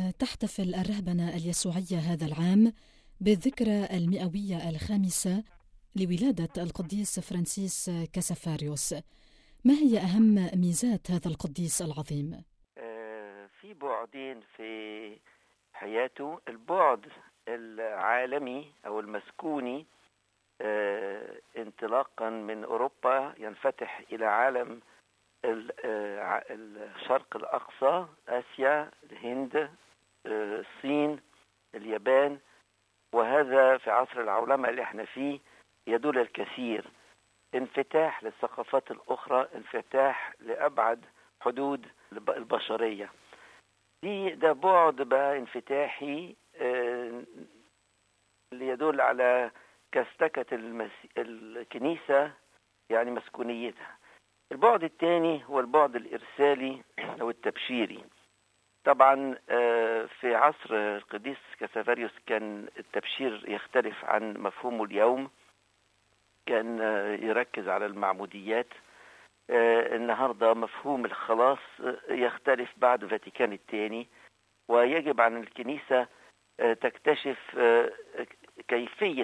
تحتفل الرهبنة اليسوعية هذا العام بالذكرى المئوية الخامسة لولادة القديس فرانسيس كاسافاريوس ما هي أهم ميزات هذا القديس العظيم؟ آه، في بعدين في حياته البعد العالمي أو المسكوني آه، انطلاقا من أوروبا ينفتح إلى عالم آه، الشرق الأقصى آسيا الهند الصين اليابان وهذا في عصر العولمة اللي احنا فيه يدل الكثير انفتاح للثقافات الأخرى انفتاح لأبعد حدود البشرية دي ده بعد بقى انفتاحي آه، اللي يدل على كستكة المس... الكنيسة يعني مسكونيتها البعد الثاني هو البعد الإرسالي أو التبشيري طبعا آه، في عصر القديس كاسافاريوس كان التبشير يختلف عن مفهومه اليوم كان يركز على المعموديات آه، النهارده مفهوم الخلاص يختلف بعد فاتيكان الثاني ويجب عن الكنيسه آه، تكتشف آه، كيفيه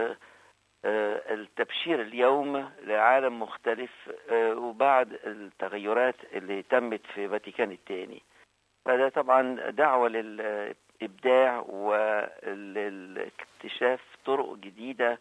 التبشير اليوم لعالم مختلف وبعد التغيرات اللي تمت في فاتيكان الثاني فده طبعا دعوه للابداع وللاكتشاف طرق جديده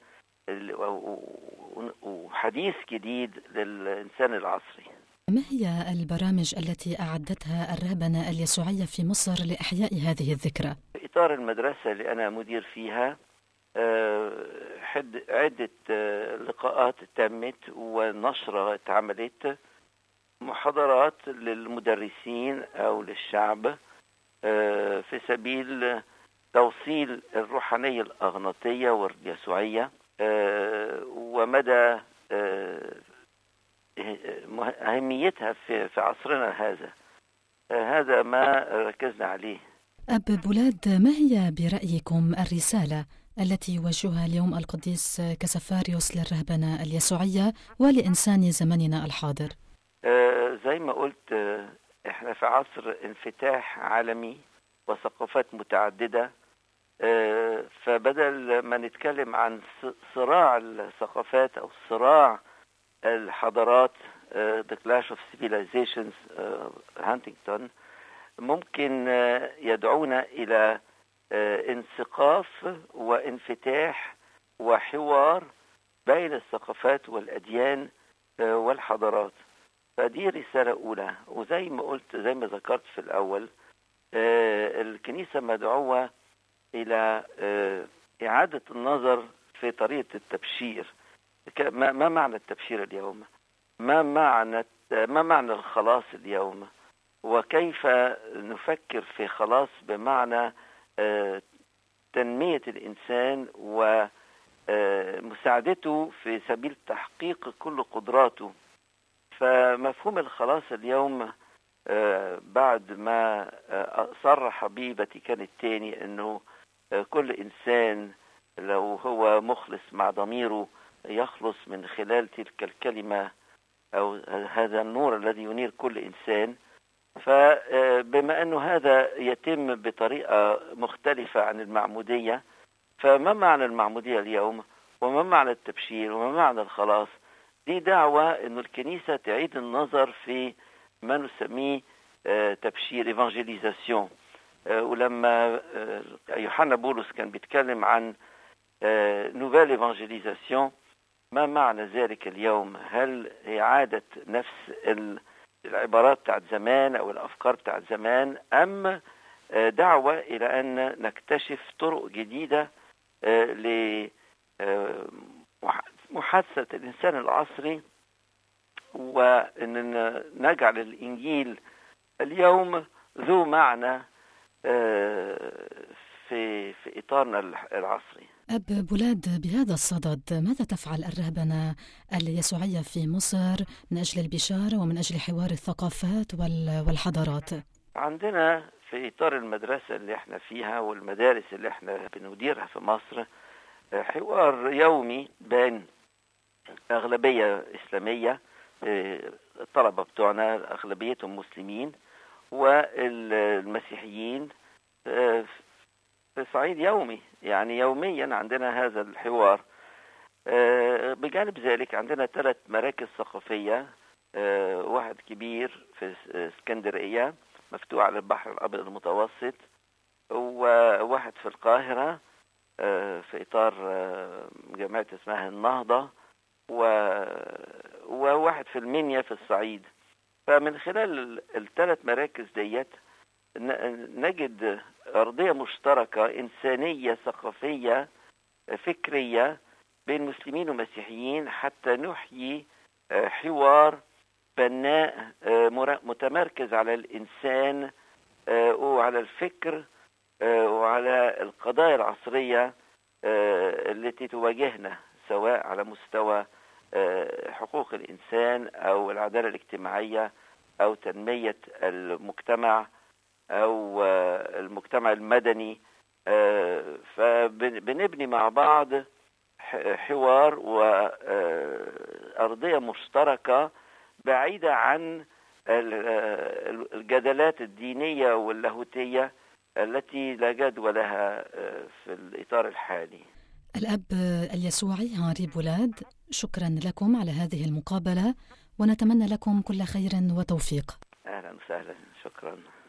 وحديث جديد للإنسان العصري ما هي البرامج التي أعدتها الرهبنة اليسوعية في مصر لإحياء هذه الذكرى؟ في إطار المدرسة اللي أنا مدير فيها آه، عدة آه، لقاءات تمت ونشرة اتعملت محاضرات للمدرسين أو للشعب آه، في سبيل توصيل الروحانية الأغناطية واليسوعية آه، ومدى آه، أهميتها في في عصرنا هذا آه، هذا ما ركزنا عليه أب بولاد ما هي برأيكم الرسالة التي يوجهها اليوم القديس كسفاريوس للرهبنة اليسوعية ولإنسان زمننا الحاضر زي ما قلت احنا في عصر انفتاح عالمي وثقافات متعددة آه، فبدل ما نتكلم عن صراع الثقافات او صراع الحضارات آه، The Clash of Civilizations هانتنجتون آه، ممكن يدعونا الى انسقاف وانفتاح وحوار بين الثقافات والاديان والحضارات فدي رسالة أولى وزي ما قلت زي ما ذكرت في الأول الكنيسة مدعوة إلى آه، إعادة النظر في طريقة التبشير ما معنى التبشير اليوم ما معنى ما معنى الخلاص اليوم وكيف نفكر في خلاص بمعنى آه، تنمية الإنسان ومساعدته آه، في سبيل تحقيق كل قدراته فمفهوم الخلاص اليوم بعد ما صرح به فاتيكان الثاني انه كل إنسان لو هو مخلص مع ضميره يخلص من خلال تلك الكلمة أو هذا النور الذي ينير كل إنسان فبما أنه هذا يتم بطريقة مختلفة عن المعمودية فما معنى المعمودية اليوم وما معنى التبشير وما معنى الخلاص دي دعوة أن الكنيسة تعيد النظر في ما نسميه آه، تبشير ايفانجيليزاسيون آه، ولما آه، يوحنا بولس كان بيتكلم عن نوفيل آه، ايفانجيليزاسيون ما معنى ذلك اليوم هل إعادة نفس العبارات بتاعت زمان أو الأفكار بتاعت زمان أم دعوة إلى أن نكتشف طرق جديدة لمحادثة الإنسان العصري وأن نجعل الإنجيل اليوم ذو معنى في في اطارنا العصري. اب بولاد بهذا الصدد ماذا تفعل الرهبنه اليسوعيه في مصر من اجل البشاره ومن اجل حوار الثقافات والحضارات؟ عندنا في اطار المدرسه اللي احنا فيها والمدارس اللي احنا بنديرها في مصر حوار يومي بين اغلبيه اسلاميه الطلبه بتوعنا اغلبيتهم مسلمين والمسيحيين في صعيد يومي يعني يوميا عندنا هذا الحوار بجانب ذلك عندنا ثلاث مراكز ثقافية واحد كبير في اسكندرية مفتوح على البحر الأبيض المتوسط وواحد في القاهرة في إطار جامعة اسمها النهضة وواحد في المنيا في الصعيد فمن خلال الثلاث مراكز ديت نجد أرضية مشتركة إنسانية ثقافية فكرية بين مسلمين ومسيحيين حتى نحيي حوار بناء متمركز على الإنسان وعلى الفكر وعلى القضايا العصرية التي تواجهنا سواء على مستوى حقوق الإنسان أو العدالة الاجتماعية أو تنمية المجتمع أو المجتمع المدني فبنبني مع بعض حوار وأرضية مشتركة بعيدة عن الجدلات الدينية واللاهوتية التي لا جدوى لها في الإطار الحالي الأب اليسوعي هاري بولاد شكرا لكم على هذه المقابلة ونتمنى لكم كل خير وتوفيق أهلا وسهلا شكرا